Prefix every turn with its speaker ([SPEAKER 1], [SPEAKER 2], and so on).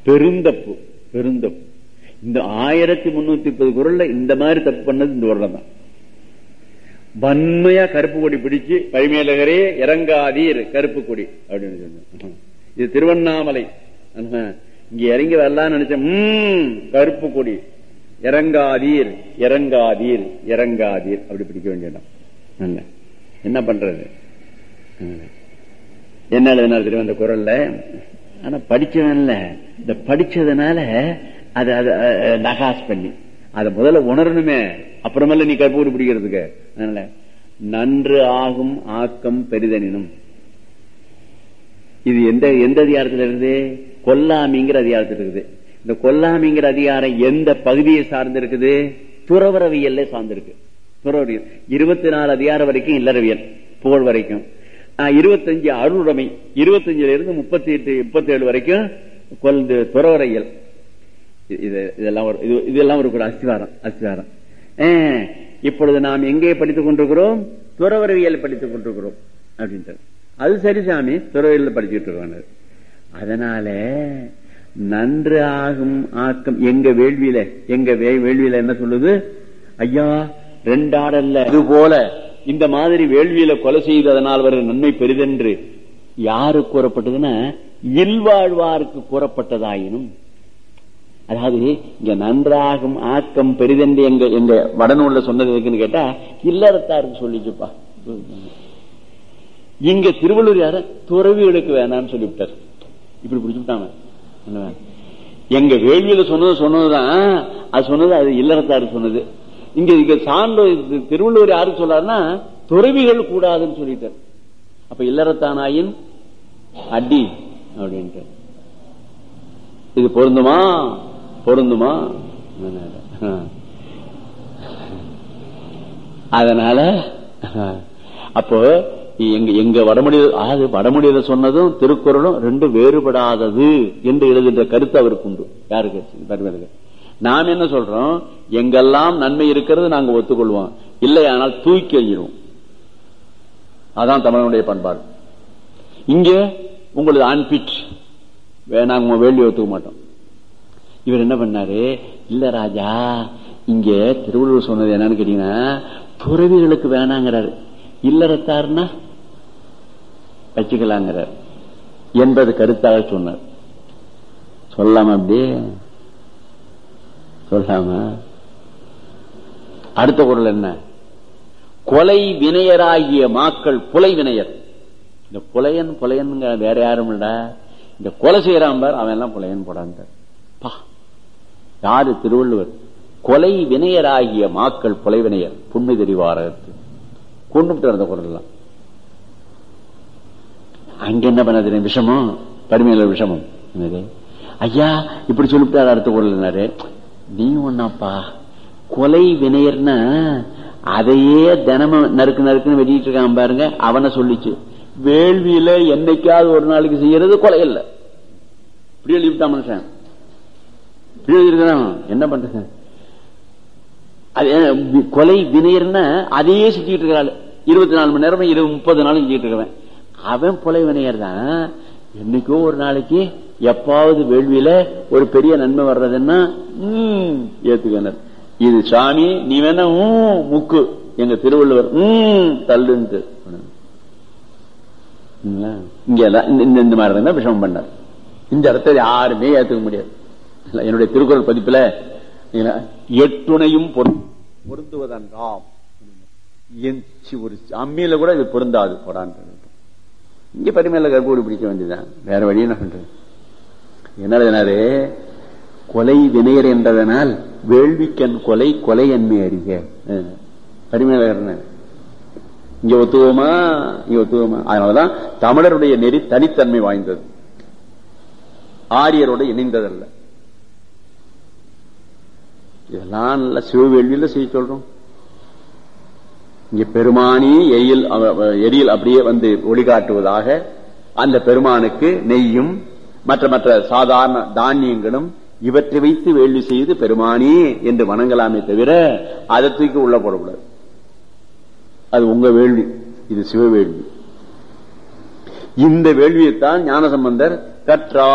[SPEAKER 1] பெருந்தப்பு பெருந்தப்பு இந்த ஆயிரத்தி முன்னூத்தி முப்பது குரல்ல இந்த மாதிரி தப்பு பண்ணது இந்த வருடம் தான் வன்மையா கருப்பு கொடி பிடிச்சு பரிமேலகரே இறங்காதீர் கருப்பு கொடி அப்படின்னு சொன்னேன் இது திருவண்ணாமலை ஆஹா. இங்க இறங்கி வரலாம்னு நினைச்சேன் உம், கருப்பு கொடி இறங்காதீர் இறங்காதீர் இறங்காதீர் அப்படி பிடிக்க வேண்டியதான் நல்ல என்ன பண்றது நல்ல. என்ன எழுதினார் தெரியும் அந்த குரல்ல ஆனா படிச்சவன்ல இந்த படிச்சதுனால அது அது அஹ், நகாஸ் பண்ணி அத முதல்ல உணரணுமே அப்புறமேல நீ கற்பூரி பிடிக்கிறதுக்கு அதனால நன்று ஆகும் ஆக்கம் பெரிதனினும் இது எந்த எந்த அதிகாரத்துல இருந்து கொல்லாமிங்கிற அதிகாரத்தில் இருக்குது இந்த கொல்லாமிங்கிற அதிகாரம் எந்த பகுதியை சார்ந்து இருக்குது துறவரவியல்ல சார்ந்திருக்கு துறவரவியல் இருபத்தி நாலு அதிகாரம் வரைக்கும் இல்லறவியல் புகழ் வரைக்கும் ஆஹ், இருபத்தஞ்சு அருளுடைமை இருபத்தஞ்சுல இருந்து முப்பத்தி எட்டு முப்பத்தி ஏழு வரைக்கும் கொல் இது துறவரையல் இது- இது இதெல்லாம் ஒரு இது- இதெல்லாம் ஒரு கூட அஸ்திவாரம் அஸ்திவாரம் ஆஹ், இப்பொழுது நாம் எங்கே படித்துக் கொண்டிருக்கிறோம் துறவரவியல் படித்துக் கொண்டிருக்கிறோம் அப்படின்ட்டு அது சரி சாமி துறவியல் படிச்சுட்டு இருக்காங்க அதனால நன்று ஆகும் ஆக்கம் எங்க வேள்வியில எங்க வே- வேள்வியில என்ன சொல்லுது ஐயா ரெண்டாடல்ல இது போல இந்த மாதிரி வேள்வியில கொலை செய்ததனால் வரும் நன்மை பெரிதென்று யாரு கூறப்பட்டதுன்னா இல்வாழ்வாருக்கு கூறப்பட்டதாயினும் அதாவது இங்க நன்றாகும் ஆக்கம் பெரிதென்று எங்க எங்க வடநூல்ல சொன்னது எதுக்குன்னு கேட்டா இல்லறத்தாருக்கு சொல்லிச்சுப்பா இங்க திருவள்ளூர் யார துறவிகளுக்கு வேணாம்னு சொல்லிவிட்டார் இப்படி பிடிச்சுட்டாங்க என்னவா? எங்க வேள்வியில சொன்னது சொன்னதுதான் அது சொன்னது அது இல்லறத்தாருக்கு சொன்னது இங்க இங்க சான்று இது திருவள்ளுவர் யாருக்கு சொல்லாருன்னா துறவிகள் கூடாதுன்னு சொல்லிட்டார் அப்ப இல்லறத்தானாயின் அடி அப்படின்ட்டு இது பொருந்துமா பொருந்துமா அதனால அப்போ எங்க எங்க வடமொழி அதாவது வடமொழியில சொன்னதும் திருக்குறளும் ரெண்டு வேறுபடாதது என்று எழுதுகின்ற கருத்து அவருக்கு உண்டு யாருக்கு பரிமேலுக்கு நாம் என்ன சொல்றோம் எங்கெல்லாம் நன்மை இருக்கிறது நாங்க ஒத்துக்கொள்வோம் இல்லையானால் தூக்கி எறிகிறோம் அதான் தமிழனுடைய பண்பாடு இங்க உங்களது அன்பிட் நாங்க வேள்வி ஒத்துக்க மாட்டோம் இவர் என்ன பண்ணாரு இல்ல ராஜா இங்க திருவள்ளுவர் சொன்னது என்னன்னு கேட்டீங்கன்னா துறவிகளுக்கு வேணாங்கிறாரு இல்லறத்தாருன்னா வச்சுக்கலாங்கிறார் என்பது கருத்தாக சொன்னார் சொல்லாம அப்படியே சொல்லாம அடுத்த குரல் என்ன கொலை வினையராகிய மாக்கள் புலை வினையர் இந்த புலையன் புலையன் வேற யாரும் இல்ல இந்த கொலை செய்யறான் பார் அவன் எல்லாம் புலையன் போடான்ட்டார் பா யாரு திருவள்ளுவர் கொலை வினையராகிய மாக்கள் புலை வினையர் புண்மை தெரிவாரத்து கொண்டு விட்டு அந்த குரல் எல்லாம் அங்க என்ன பண்ணது விஷமம் பரிமையில விஷமம் என்னது ஐயா இப்படி சொல்லிவிட்டாரு அடுத்த குரல் என்னாரு நீ ஒன்னாப்பா கொலை வினையர்னா அதையே தினமும் நறுக்கு நறுக்குன்னு வெட்டிட்டு இருக்கான் பாருங்க அவனை சொல்லிச்சு வேள்வியில என்னைக்காவது ஒரு நாளைக்கு செய்யறது கொலை இல்ல இப்படி எழுதிவிட்டான் மனுஷன் இப்படி எழுதிருக்கிறான் என்ன பண்றது அது வி- கொலை வினையர்னா அதையே செஞ்சுட்டு இருக்கிறாள் இருபத்தி நாலு மணி நேரம் இருபது முப்பது நாள் செஞ்சுட்டு இருக்கிறவன் அவன் கொலை வினையர் தான் என்னைக்கோ ஒரு நாளைக்கு எப்பாவது வேள்வியில ஒரு பெரிய நன்மை வர்றதுன்னா ம், ஏத்துக்கனர் இது சாமி நீ வேணா ஊம், முக்கு எங்க திருவள்ளுவர் ம், தள்ளுன்ட்டு இல்ல? இங்க எல்லாம் இந்த- இந்த- இந்த மாதிரி தான் விஷமம் பண்ணார் இந்த இடத்த யாருமே ஏத்துக்க முடியாது இல்ல, என்னுடைய திருக்குறள் பதிப்புல இல்ல, எட்டுணையும் பொரு- பொருந்துவதன்றாம் எஞ்சி ஒரு அம்மியில கூட இது பொருந்தாது போடான்னு இங்க பரிமையில கற்பூரி பிடிக்க வேண்டியதுதான் வேற வழி என்ன பண்றது என்ன எழுதினாரு கொலை வினையர் என்றதனால் வேள்விக்கண் கொலை கொலை என்மை அறிக பரிமையில இங்க ஒத்துவோமா இங்க ஒத்துவோமா அதனாலதான் தமிழருடைய நெறி தனித்தன்மை வாய்ந்தது ஆரியரோட இணைந்ததல்ல இதெல்லாம் நல்ல சிவவேள்வியில செய்ய சொல்றோம் இங்க பெருமானி எயில் அவ- அவ- எரியில் அப்படியே வந்து ஒளிகாட்டுவதாக அந்த பெருமானுக்கு நெய்யும் மற்ற மற்ற சாதாரண தானியங்களும் இவற்றை வைத்து வேள்வி செய்து பெருமானி என்று வணங்கலாமே தவிர அதை தூக்கி உள்ள போடக்கூடாது அது உங்க வேள்வி இது சிவ வேள்வி இந்த வேள்வியைத்தான் ஞானசம்பந்தர் கற்றா